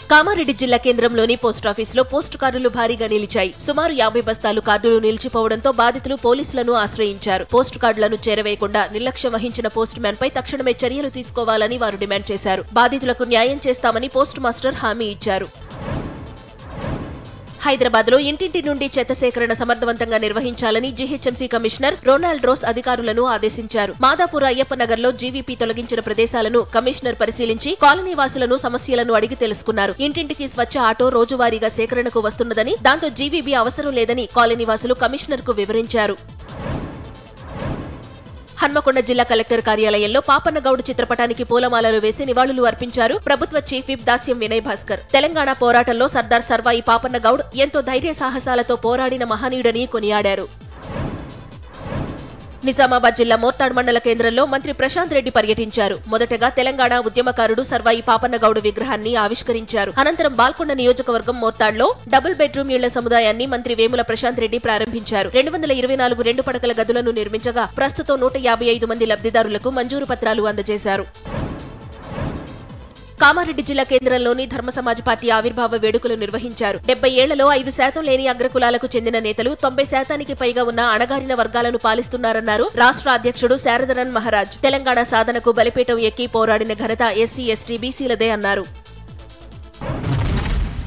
కామారెడ్డి జిల్లా కేంద్రంలోని పోస్టాఫీసులో పోస్టు కార్డులు భారీగా నిలిచాయి సుమారు యాభై బస్తాలు కార్డులు నిలిచిపోవడంతో బాధితులు పోలీసులను ఆశ్రయించారు పోస్టు కార్డులను చేరవేయకుండా నిర్లక్ష్యం వహించిన పోస్ట్ మ్యాన్ పై తక్షణమే చర్యలు తీసుకోవాలని వారు డిమాండ్ చేశారు బాధితులకు న్యాయం చేస్తామని పోస్ట్ మాస్టర్ హామీ ఇచ్చారు హైదరాబాద్ లో ఇంటింటి నుండి చెత్త సేకరణ సమర్థవంతంగా నిర్వహించాలని జీహెచ్ఎంసీ కమిషనర్ రొనాల్డ్ రోస్ అధికారులను ఆదేశించారు మాదాపూర్ అయ్యప్ప నగర్ లో జీవీపీ తొలగించిన ప్రదేశాలను కమిషనర్ పరిశీలించి కాలనీ వాసులను సమస్యలను అడిగి తెలుసుకున్నారు ఇంటింటికి స్వచ్ఛ ఆటో రోజువారీగా సేకరణకు వస్తున్నదని దాంతో జీవీబీ అవసరం లేదని కాలనీ వాసులు కమిషనర్ కు వివరించారు హన్మకొండ జిల్లా కలెక్టర్ కార్యాలయంలో పాపన్నగౌడ్ చిత్రపటానికి పూలమాలలు వేసి నివాళులు అర్పించారు ప్రభుత్వ చీఫ్ విప్ దాస్యం వినయ్ భాస్కర్ తెలంగాణ పోరాటంలో సర్దార్ సర్వాయి పాపన్నగౌడ్ ఎంతో ధైర్య సాహసాలతో పోరాడిన మహనీయుడని కొనియాడారు నిజామాబాద్ జిల్లా మోర్తాడ్ మండల కేంద్రంలో మంత్రి ప్రశాంత్ రెడ్డి పర్యటించారు మొదటగా తెలంగాణ ఉద్యమకారుడు సర్వాయి పాపన్నగౌడ్ విగ్రహాన్ని ఆవిష్కరించారు అనంతరం బాల్కొండ నియోజకవర్గం మోర్తాడ్లో డబుల్ బెడ్రూమ్ ఇళ్ల సముదాయాన్ని మంత్రి వేముల ప్రశాంత్ రెడ్డి ప్రారంభించారు రెండు వందల ఇరవై నాలుగు రెండు పడకల గదులను నిర్మించగా ప్రస్తుతం నూట యాభై ఐదు మంది లబ్ధిదారులకు మంజూరు పత్రాలు అందజేశారు కామారెడ్డి జిల్లా కేంద్రంలోని ధర్మ సమాజ్ పార్టీ ఆవిర్భావ వేడుకలు నిర్వహించారు డెబ్బై ఏళ్లలో ఐదు శాతం లేని అగ్రకులాలకు చెందిన నేతలు తొంభై శాతానికి పైగా ఉన్న అణగారిన వర్గాలను పాలిస్తున్నారన్నారు రాష్ట్ర అధ్యక్షుడు శారదరన్ మహారాజ్ తెలంగాణ సాధనకు బలిపీఠం ఎక్కి పోరాడిన ఘనత ఎస్సీ ఎస్టీ బీసీలదే అన్నారు